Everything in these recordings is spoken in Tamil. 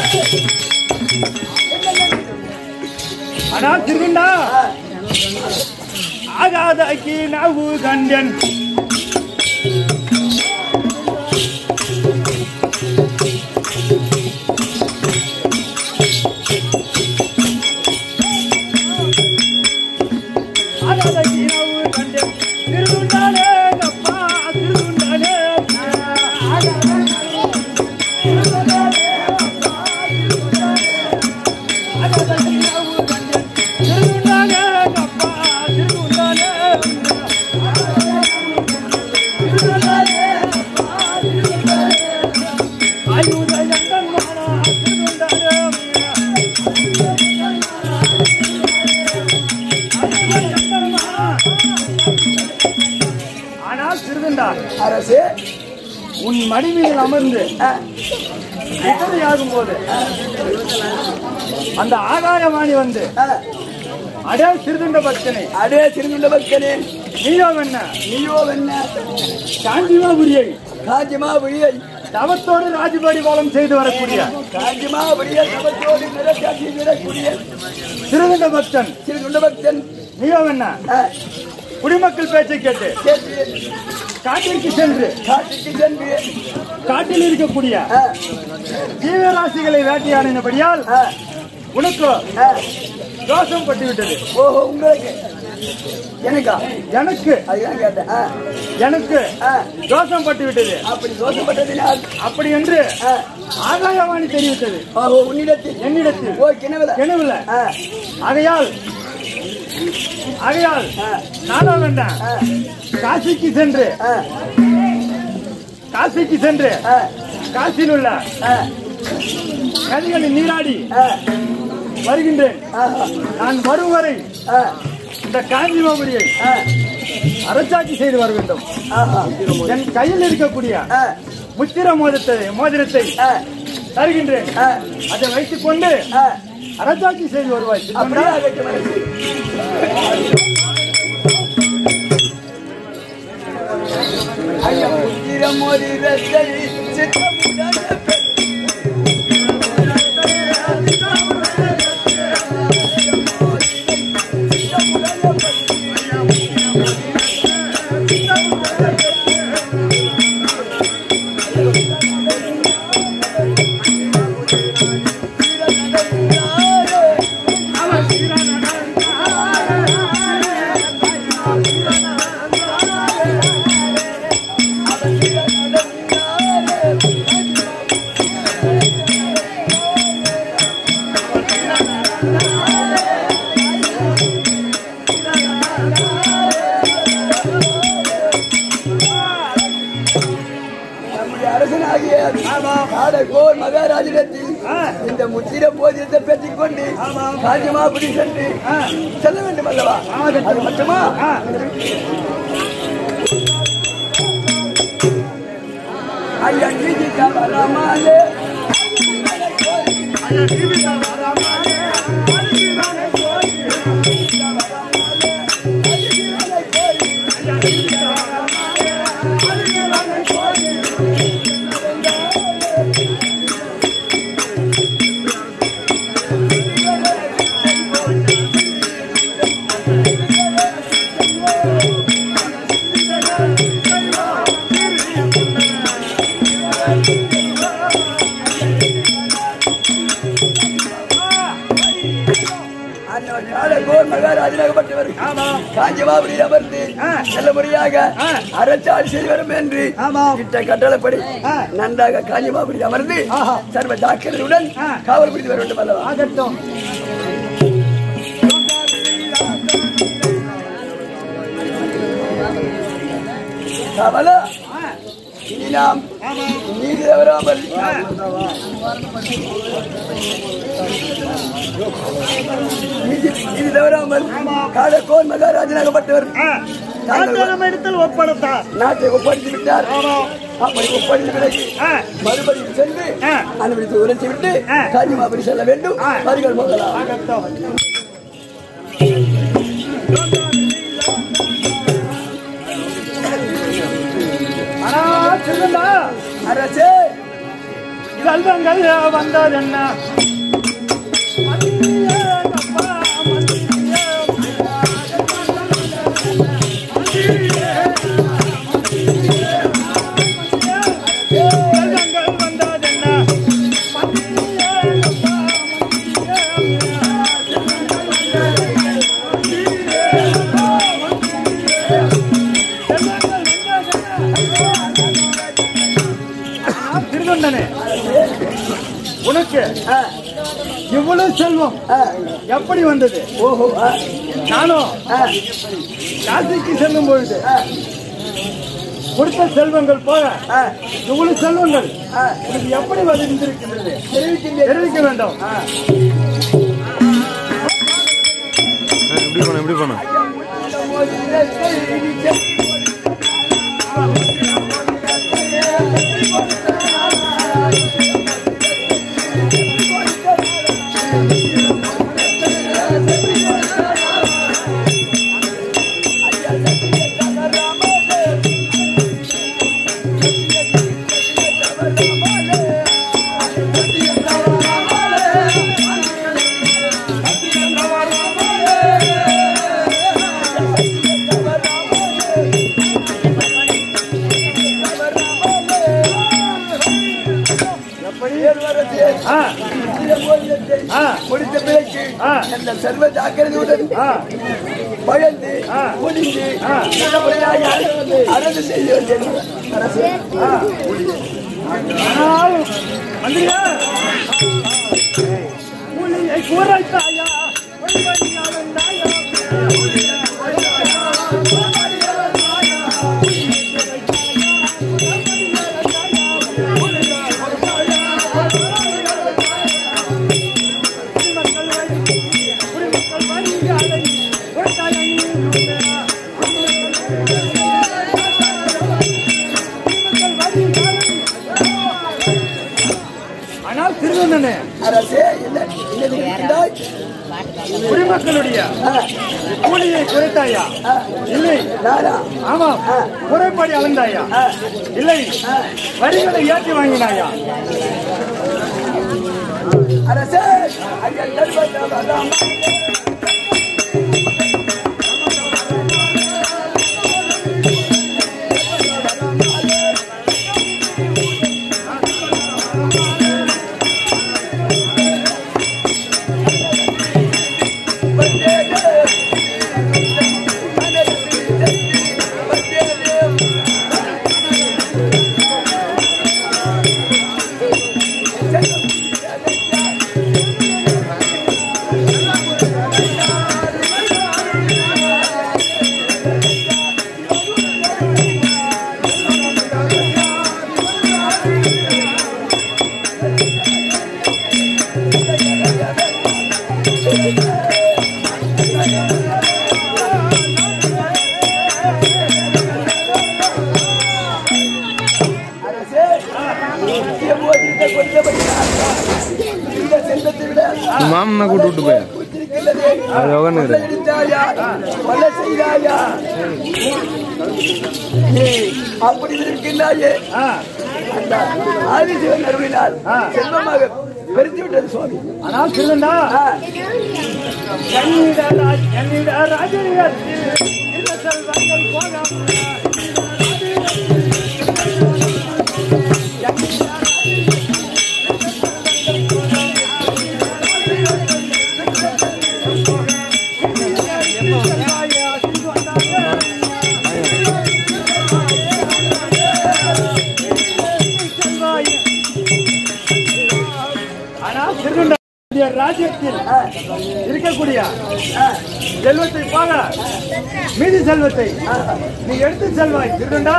அடா திருகுண்டா ஆகாதக்கு நவு கண்டன் ஆகாதக்கு நவு கண்டன் திருகுண்டானே அப்பா திருகுண்டானே ஆகாதக்கு நவு கண்டன் திருகுண்டானே அப்பா திருகுண்டானே ஆயுத எந்தன் மானா திருகுண்டானே ஆனால் சிறுதண்டா அரசு உன் மடி மீது அமர்ந்து ஆகும் போது அந்த ஆகாயவாணி வந்து அடே சிறுதண்ட பக்தனே அடே திருந்துள்ள பக்தனே நீயோ என்ன நீயோ என்ன காஞ்சிமாபுரியை காஞ்சிமா விழியை தவத்தோடு ராஜபரிபாலம் செய்து வரக்கூடிய காஞ்சிமா விழியை தவத்தோடு நிறக்காட்சி விடக்கூடிய சிறுதண்ட பக்தன் திருந்துள்ள பக்தன் நீயோ என்ன ஆ, குடிமக்கள் பேச்சை கேட்டு கேட்டு காட்டிற்கு சென்று காட்டுக்கு சென்று காட்டில் இருக்கக்கூடிய ஆ, ஜீவராசிகளை வேட்டையாடினபடியால் ஆ, உனக்கு ஆ. தோஷம் பட்டு விட்டது ஓஹோ உங்களுக்கு எனக்கா எனக்கு அதுதான் கேட்டேன் ஆ, எனக்கு ஆ. தோஷம் பட்டு விட்டது அப்படி தோஷப்பட்டதினால் அப்படி என்று ஆ, ஆகாயவாணி தெரிவித்தது ஓஹோ உன்னிடத்தில் என்னிடத்தில் ஓ கிணவுல கிணவுல ஆ, ஆகையால் ஆகையால் ஆ, நானா வேண்டாம் ஆ, காசிக்கு சென்று ஆ, காசிக்கு சென்று ஆ, காசியில் உள்ள ஆ, நதிகளில் நீராடி ஆ, வருகின்றேன் ஆஹா, நான் வரும் வரை ஆ, இந்த காஞ்சிமாபுரியை ஆ, அரசாட்சி செய்து வர வேண்டும் ஆஹா, என் கையில் இருக்கக்கூடிய ஆ, முத்திர மோதிரத்தை மோதிரத்தை ஆ, தருகின்றேன் ஆ, அதை வைத்துக் கொண்டு ஆ, அரசாட்சி செய்து வருவாய் அப்படியே ஆகட்டும் அரசு. ஐயா, புத்திரம் ஒரு இரட்டை சித்தமுடன் நம்முடைய அரசனாகிய காடகோர் மகாராஜிடத்தில் இந்த முத்திர போதியத்தை பெற்றுக் கொண்டு ராஜமாபுரி சென்று செல்ல வேண்டும் அல்லவா அது மட்டுமா ஐயா நீதி தவறாமலே அன்னவர் காடகோர் மகாராஜனாகப்பட்டவர் காஞ்சிமாபுரி அமர்ந்து நல்ல முறையாக அரசாட்சி செய்து வரும் என்று இட்ட கட்டளப்படி நன்றாக காஞ்சிமாபுரி அமர்ந்து சர்வ ஜாக்கிரதையுடன் காவல் புரிந்து வர வேண்டும் அல்லவா ஆகட்டும் கவலை இனி நாம் நீதி தவறாமல் நீதி நீதி தவறாமல் காடகோர் மகாராஜனாகப்பட்டவர் தாங்கள் இடத்தில் ஒப்படைத்தார் நாட்டை ஒப்படைத்து விட்டார் அப்படி ஒப்படைத்த பிறகு மறுபடியும் சென்று அனுமதித்து உரைத்து விட்டு காஞ்சிமாபுரி செல்ல வேண்டும் வருகள் போகலாம் ஆகட்டும் ஆனா சொல்லுண்டா அரசே செல்வங்கள் வந்தது என்ன செல்வங்கள் வந்தது என்ன திருகண்டனே உனக்கு இவ்வளவு செல்வம் எப்படி வந்தது ஓஹோ ஆ, நானும் ஆ, காசிக்கு செல்லும் பொழுது கொடுத்த செல்வங்கள் போக ஆ, இவ்வளவு செல்வங்கள் ஆ. உனக்கு எப்படி வந்திருக்கின்றது தெரிவிக்கின்றேன். தெரிவிக்க வேண்டும் இப்படி பண்ண இப்படி பண்ண ஆ, ஆ, முடித்த பிறகு ஆ. அந்த சர்வ ஜாக்கிரதையுடன் ஆ, பயந்து ஆ. முடிந்து ஆ. நல்லபடியாக அரசு செய்து வந்தேன் அரசு ஆனால் மந்திரியா புலியை குறைத்தாயா பொன்மணியாளந்தாயா? குடிமக்கள் வரிகளை குறைத்தாயா நீ உண்மையா? ஆனால் திருவண்ணனே அரசே என்ன என்ன இருக்கிறாய்? குடிமக்களுடைய ஆ, கூலியை குறைத்தாயா ஆ. இல்லை நானா ஆமாம் குறைப்படி அளந்தாயா ஆ. இல்லை வரிகளை ஏற்றி வாங்கினாயா அரசே ஐயா தர்மராஜா அரசே முக்கிய போதித்த கொண்டபடியாக இந்த செல்வத்தை விட மாமனை கூட்டு விட்டு போய் கூத்திருக்கிறது. அது உக்காந்து கொள்ளை அடித்தாயா? கொலை செய்தாயா? நீ அப்படி இருக்கின்றாயே ஆ, அந்த ஆதிசிவன் அருளினால் ஆ. செல்வமாக பெருத்தி விட்டது சுவாமி ஆனால் திருவண்ணா ஆ, என்னிட ராஜ்- என்னிட ராஜ்யத்தில் இந்த செல்வங்கள் போகாமல் ஆனால் திருவண்ணா ராஜ்யத்தில் இருக்கக்கூடிய செல்வத்தை போக மீதி செல்வத்தை நீ எடுத்து செல்வாய் திருடண்டா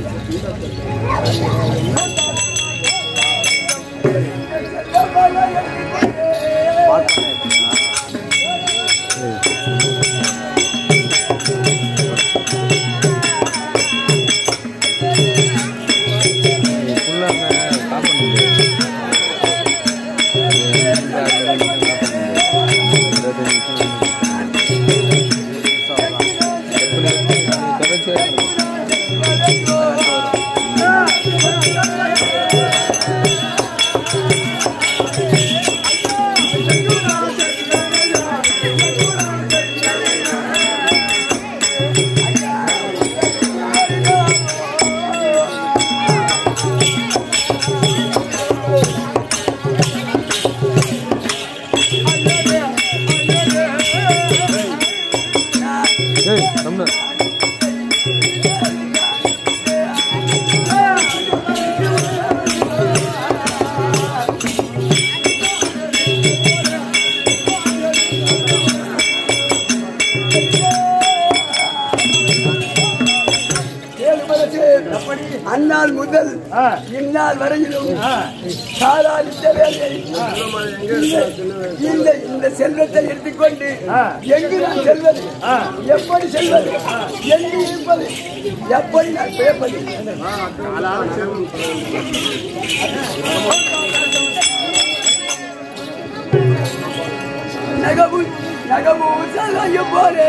ஃபுல்லாக ஸ்டாப் பண்ணிட்டு அரசே இந்நாள் வரையிலும் சாதாரித்த வேலையை இந்த இந்த செல்வத்தை எடுத்துக்கொண்டு எங்கு நான் செல்வது எப்படி செல்வது எங்கு இருப்பது எப்படி நான் பேப்பது நகமு நகமு சகாயம் போலே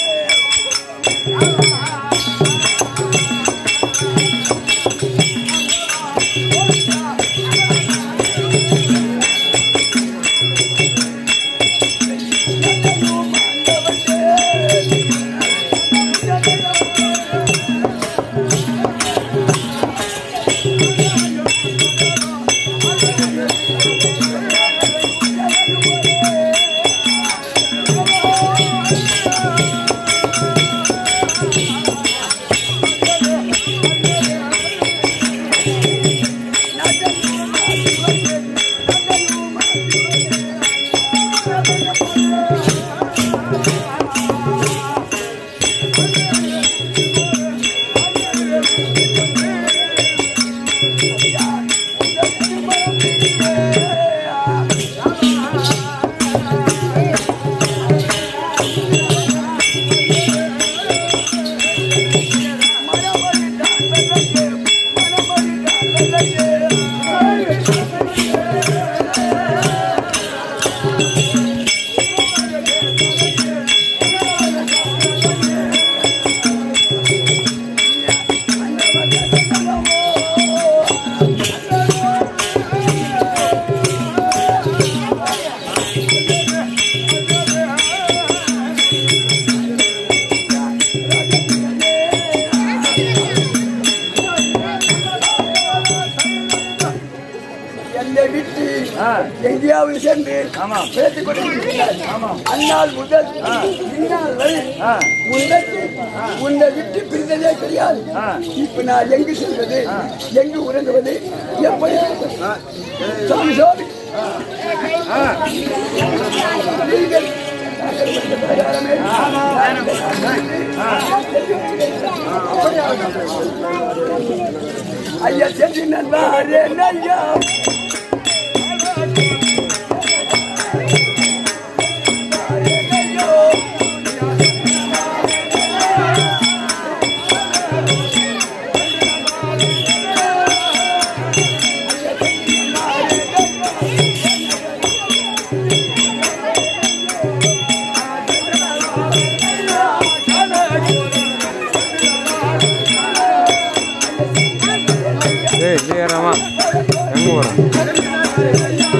என்னை விட்டு எங்கேயாவது சென்று பேசிக் கொண்டிருக்கிறார் அந்நாள் முதல் இந்நாள் வரை உன்னை உன்னை விட்டு பிரிந்ததே தெரியாது இப்ப நான் எங்கு செல்வது எங்கு உறங்குவது எப்படி இருப்பது? சுவாமி சுவாமி நீங்கள் பிரகாரமே ஐயா சென்று நண்பாரே ஐயா ஏய் இல்லையாராமா எங்க போறான்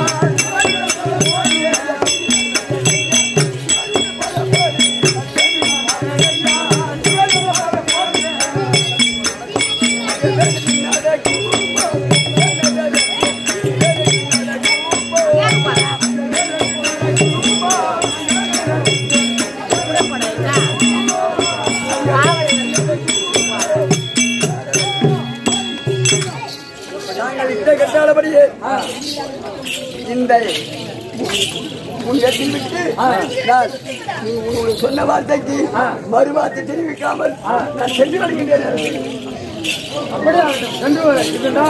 நாங்கள் இந்த கட்டாளபடியே இந்த உன் எட்டில் விட்டு நான் நீ உங்களுக்கு சொன்ன வார்த்தைக்கு மறு வார்த்தை தெரிவிக்காமல் நான் சென்று வருகின்றேன் அப்படியே சென்று இருக்கட்டா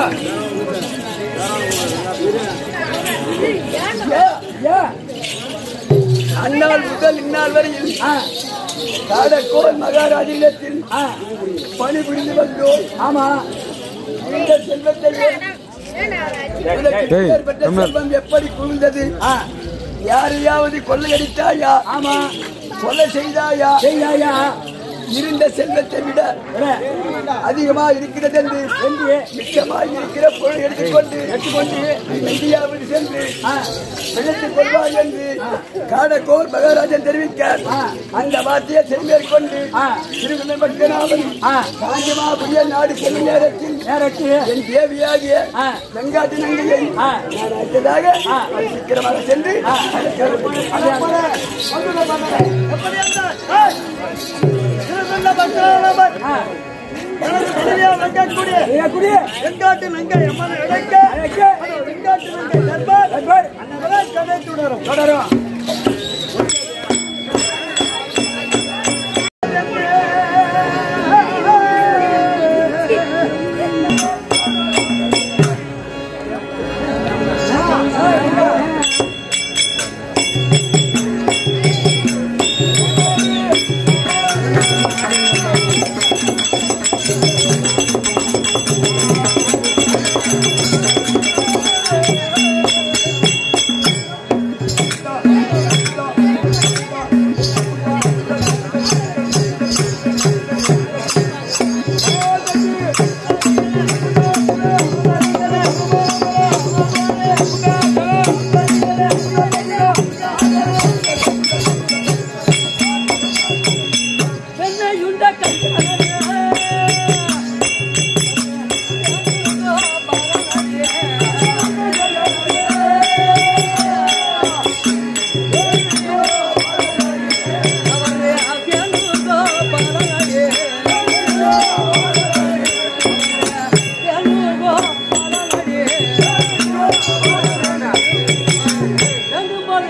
அந்நாள் முதல் இந்நாள் வரையில் காடக்கோள் மகாராஜிடத்தில் பணிபுரிந்து வந்தோம் ஆமா இந்த செல்வத்தையே உனக்கு டேய், ஏற்பட்ட நம்ம- செல்வம் எப்படி குவிந்தது யாரையாவது கொள்ளையடித்தாயா ஆமா கொலை செய்தாயா செய்யாயா இருந்த செல்வத்தை விட அதிகமா இருக்கிறது என்று என்று மிச்சமாக இருக்கிற பொருளை எடுத்துக்கொண்டு எடுத்துக்கொண்டு இந்தியாவில் சென்று பிழைத்துக் கொள்வார் என்று காடக்கோர் மகாராஜன் தெரிவிக்க அந்த வார்த்தையை செல்மேற்கொண்டு திருவிழப்பட்டனாவன் காஞ்சமா புதிய நாடு செல்லும் நேரத்தில் நேரத்தில் என் தேவியாகிய வெங்காட்டு நங்கையை நான் அழைத்ததாக அவர் சீக்கிரமாக சென்று குடிய வெங்காட்டு நங்கை அம்மன் அழைக்க வெங்காட்டு நங்கை தர்பார் அன்னவரால் கதை தொடரும் தொடரும்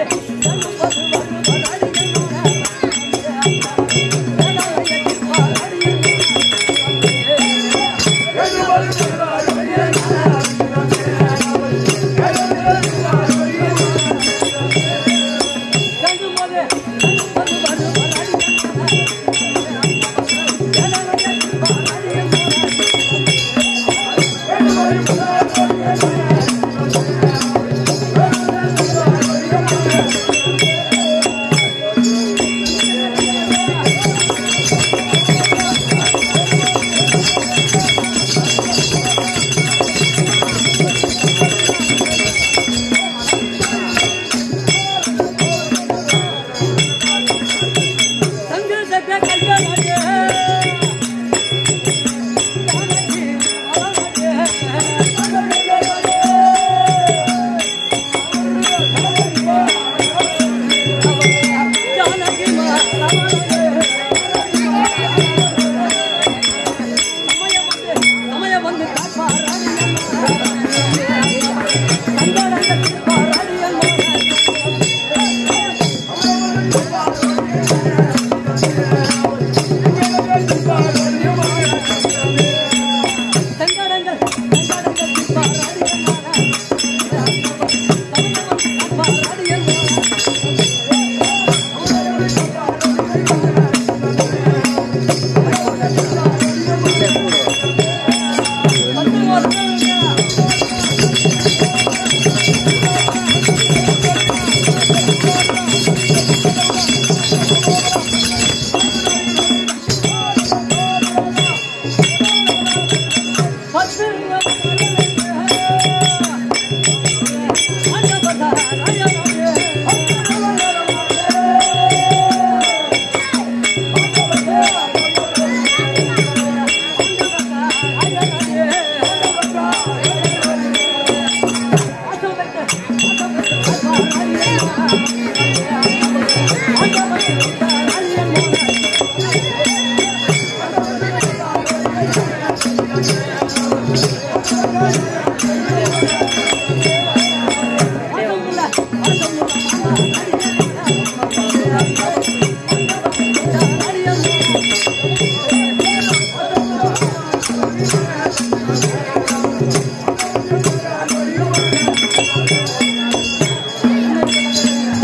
ஆ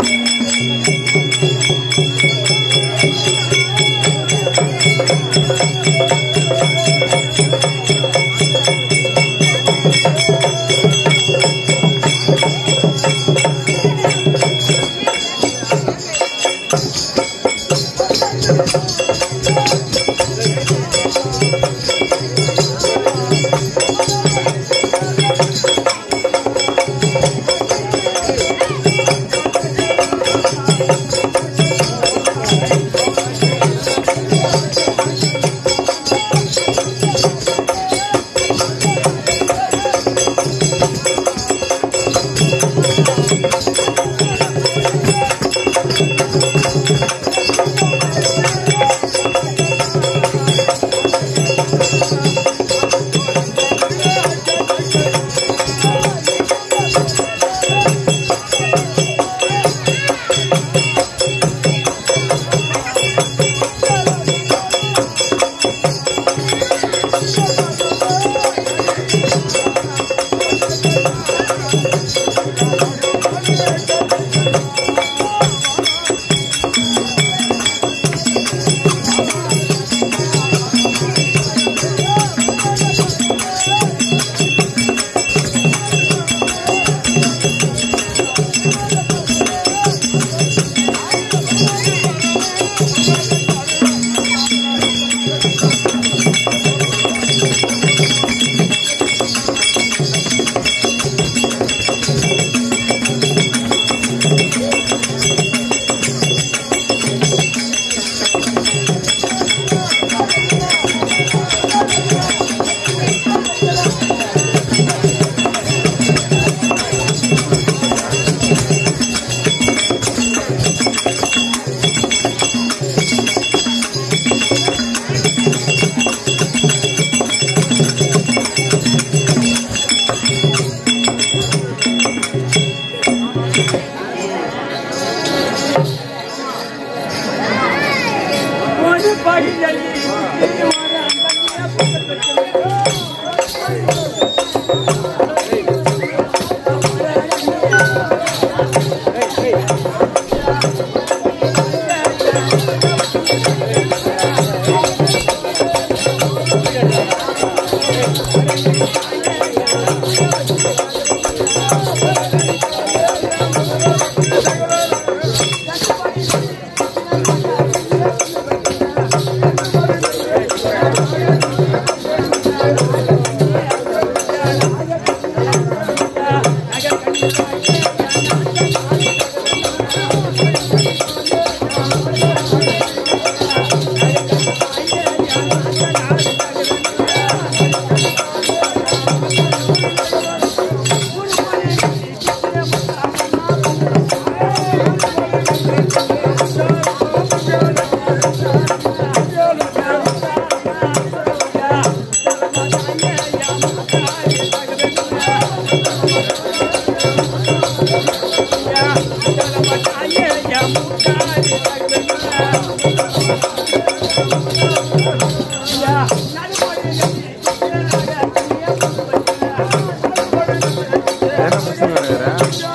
என்ன பிரச்சனை வருகிற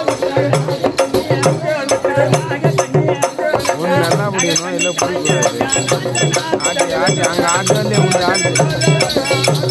ஒன்று நல்லா பிடிக்கணும் இல்லை பிடிக்கூடாது ஆட்டி ஆட்டி அங்கே ஆட்டு வந்து உங்களுக்கு ஆட்டு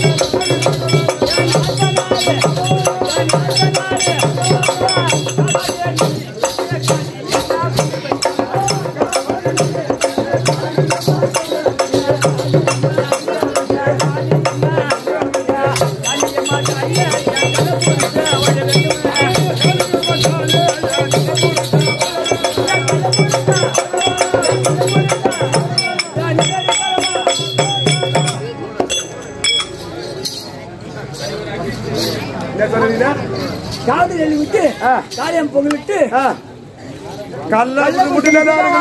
என்ன சொல்றீங்க காவடி நெல்லி விட்டு காரியம் பொங்கல் விட்டு கல்ல முட்டு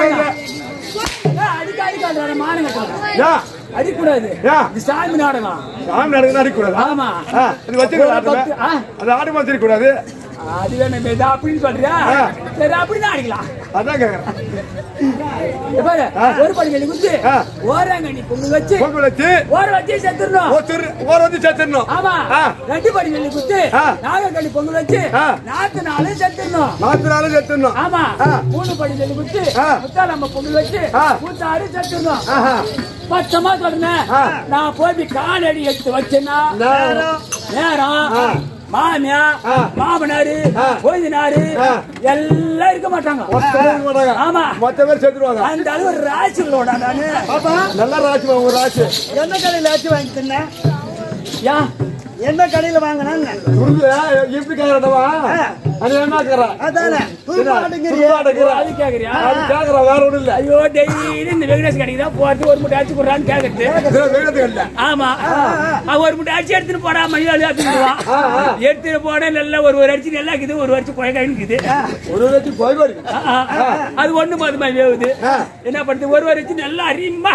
அடிக்க அடிக்காத மானம் கட்டலாம் யா அடிக்கூடாது யா. இது சாமி நாடகம் சாமி நடக்குது அடிக்கூடாது ஆமா இது வச்சிருக்கூடாது ஆ. அது ஆடு வச்சிருக்கூடாது அது வேணும் இது அப்படின்னு சொல்றியா ஆ. சரி அப்படிதான் அடிக்கலாம் அதான் கேக்குறேன் இங்க பாரு ஒரு படி நெல்லி குத்து ஆ. ஓராங்கண்ணி பொங்கல் வச்சு பொங்கல் வச்சு ஓர வச்சு செத்துடணும் ஒருத்தர் ஒரு வந்து சேர்த்துடணும் ஆமா ஆ. ரெண்டு படி நெல்லி குத்து ஆ. நாகக்கண்ணி பொங்கல் வச்சு ஆ. நாத்து நாளே செத்துடணும் நாத்து நாளும் சேர்த்துடணும் ஆமா ஆ. மூணு படி நெல்லி குத்து ஆ. முத்தாலம்ம பொங்கல் வச்சு ஆ. மூத்தாறு செத்துடணும் ஆஹா. பச்சமா சொல்றேன் ஆ. நான் போய் காலடி எடுத்து வச்சேன்னா நேரம். நேரம் ஆ. மாமியா ஆ. மாமனாரு ஆ. கொய்தினாரு ஆ. எல்லாம் இருக்க மாட்டாங்க மொத்த பேர் இருக்க மாட்டாங்க. ஆமா. மொத்த பேர் சேர்த்துருவாங்க அந்த அளவு ராசிகளோட நானு நல்லா ராசி உங்க ராசி என்ன கடையில ஆச்சு வாங்கி தின்ன யா என்ன கடையில வாங்கினாங்க துருது இப்படி கேக்குறடவா அது என்ன கேக்குற அதானே துருப்பாடுங்கிறிய துருப்பாடுங்கிற. அது கேக்குறியா அது கேக்குற வேற ஒண்ணும் இல்ல ஐயோ டெய்லி இந்த வெங்கடேஷ் கடைக்கு தான் போறது ஒரு முட்டை அடிச்சு போடுறான்னு கேக்குறது இதுல வேகத்துக்கு இல்ல ஆமா அவன் ஒரு முட்டை அடிச்சு எடுத்துட்டு போடா மணியாளி அப்படின்னுவான் ஆ, ஆ. எடுத்துட்டு போனேன் நல்லா ஒரு ஒரு அடிச்சு நல்லா இருக்குது ஒரு அடிச்சு குழக்காயின்னு இருக்குது ஒரு லட்சம் கோயில் இருக்கு ஆ, ஆ. அது ஒண்ணு மாதிரி வேவுது என்ன பண்ணுது ஒரு ஒரு அடிச்சு நல்லா அறியுமா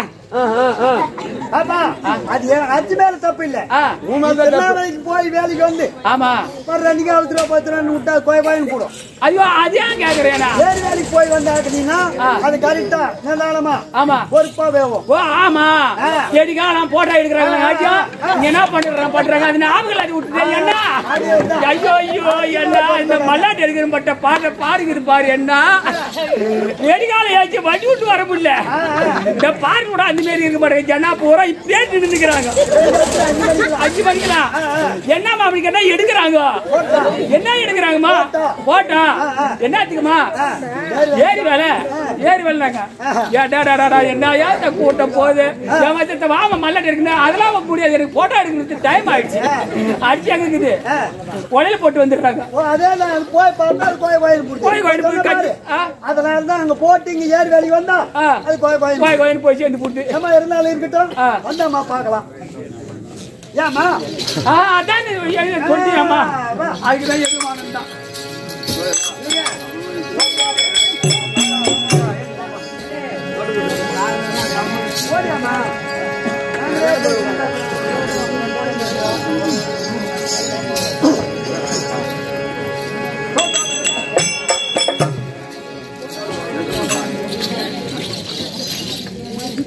ஆமா அது ஏன் அஞ்சு மேல தப்பு இல்ல ஆ, திருநாளைக்கு போய் வேலைக்கு வந்து ஆமா ஒரு ரெண்டு கால் ரூபா பத்து ரூபா விட்டா கோய் கோயின் கூடும் ஐயோ அது ஏன் கேக்குறேனா ஏறி வேலைக்கு போய் வந்தாக்குனீங்கன்னா ஆ. அது கரெக்டா நிதானமா ஆமா பொறுப்பா வேவும் ஓ ஆமா செடிக்கா நான் போட்டோ எடுக்கிறாங்க ஆச்சும் இங்க என்ன பண்றாங்க பண்றாங்க அது ஞாபகம் அது விட்டுட்டேன் என்ன ஐயோ ஐயோ என்ன இந்த மல்லாட்டு எடுக்கிற பட்ட பாரு பாருங்க பாரு என்ன வெடிகால ஏச்சு வண்டி விட்டு வர முடியல இந்த பாரு கூட அந்த மாதிரி இருக்க மாட்டேங்க ஜனா பூரா இப்படியே நின்றுக்கிறாங்க அஞ்சு மணிக்கலாம் என்ன அப்படி கேட்டா எடுக்கிறாங்க என்ன எடுக்கிறாங்கம்மா போட்டா என்னத்துக்குமா ஏறி வேலை ஏறி வேலைங்க ஏடாடாடா என்னையா இந்த கூட்டம் போகுது என் வச்சத்தை வாங்க மல்லாட்டு இருக்குன்னு அதெல்லாம் வாங்க முடியாது எனக்கு போட்டோ எடுக்கிறது டைம் ஆயிடுச்சு அடிச்சு அங்க இருக்குது உடையில போட்டு வந்துடுறாங்க ஓ, அதே தான் அது போய் பார்த்தா அது கோய் கோயின் கோய் கோயின் போய் கட்டி, ஆ. அதனால தான் அங்க போட்டு இங்க ஏறி வேலைக்கு வந்தா ஆ. அது கோய் கோயின் கோய் கோயின்னு போய் சேர்ந்து போட்டு ஏமா இருந்தாலும் இருக்கட்டும் ஆ. வந்தாம்மா பார்க்கலாம் ஏமா ஆ, அதான் நீ எழுதி சொல்லியாமா அதுக்கு தான் எதுவானம் தான்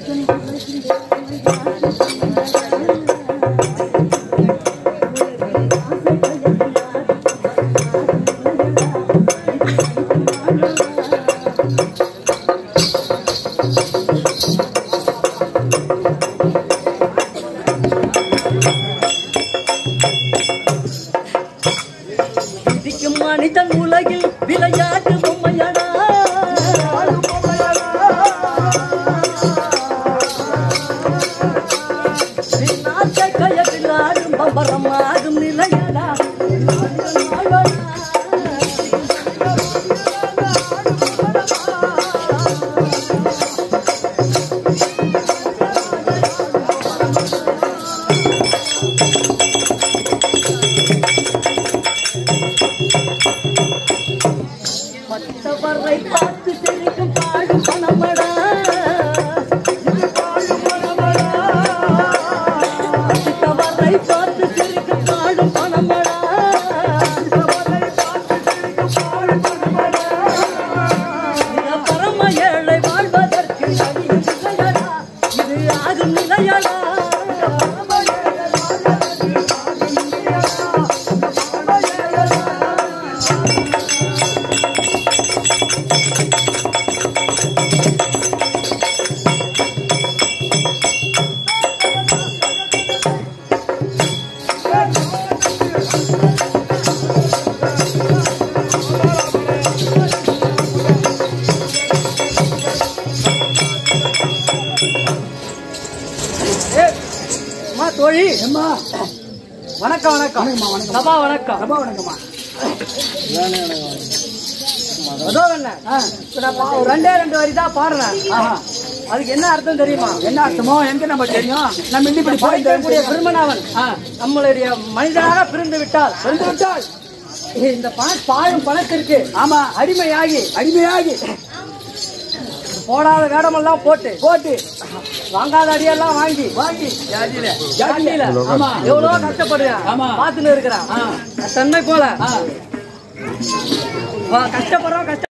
விதிக்கும் மனிதன் உலகில் விளையாட்டு பொம்மையடா நாட்டை கயத்தில் ஆடும் பம்பரம் ஆடும் நிலையடா மற்றவரை பார்த்து செழிக்கும் பாடும் பணமடா மற்றவரை பார்த்து செழிக்கும் பாடும் பணமடா இந்த பரம ஏழை வாழ்வதற்கு அடியும் நிலையடா இது ஆகும் நிலையடா அம்மா தோழி அம்மா வணக்கம் வணக்கம் சபா வணக்கம் ரொம்ப வணக்கம்மா அதோ என்ன இப்ப நான் பா- ஒரு ரெண்டே ரெண்டு வரி தான் பாடுறேன் ஆஹா அதுக்கு என்ன அர்த்தம் தெரியுமா என்ன அர்த்தமோ எங்க நம்ம தெரியும் நம்ம இன்னி இப்படி படைக்கக்கூடிய போயிட்டு பெருமனாவன் ஆ. நம்மளுடைய மனிதனாக பிரிந்து விட்டால் வந்து விட்டால் இந்த பண பாழும் பணத்திற்கு ஆமா அடிமையாகி அடிமையாகி போடாத வேடமெல்லாம் போட்டு போட்டு வாங்காத அடியெல்லாம் வாங்கி வாங்கி ஜாதியில ஜாதியில ஆமா எவ்வளவு கஷ்டப்படுறேன் ஆமா. பாத்துன்னு இருக்கிறான் ஆ. தன்மை போல ஆ வா, கஷ்டப்படுறோம் கஷ்ட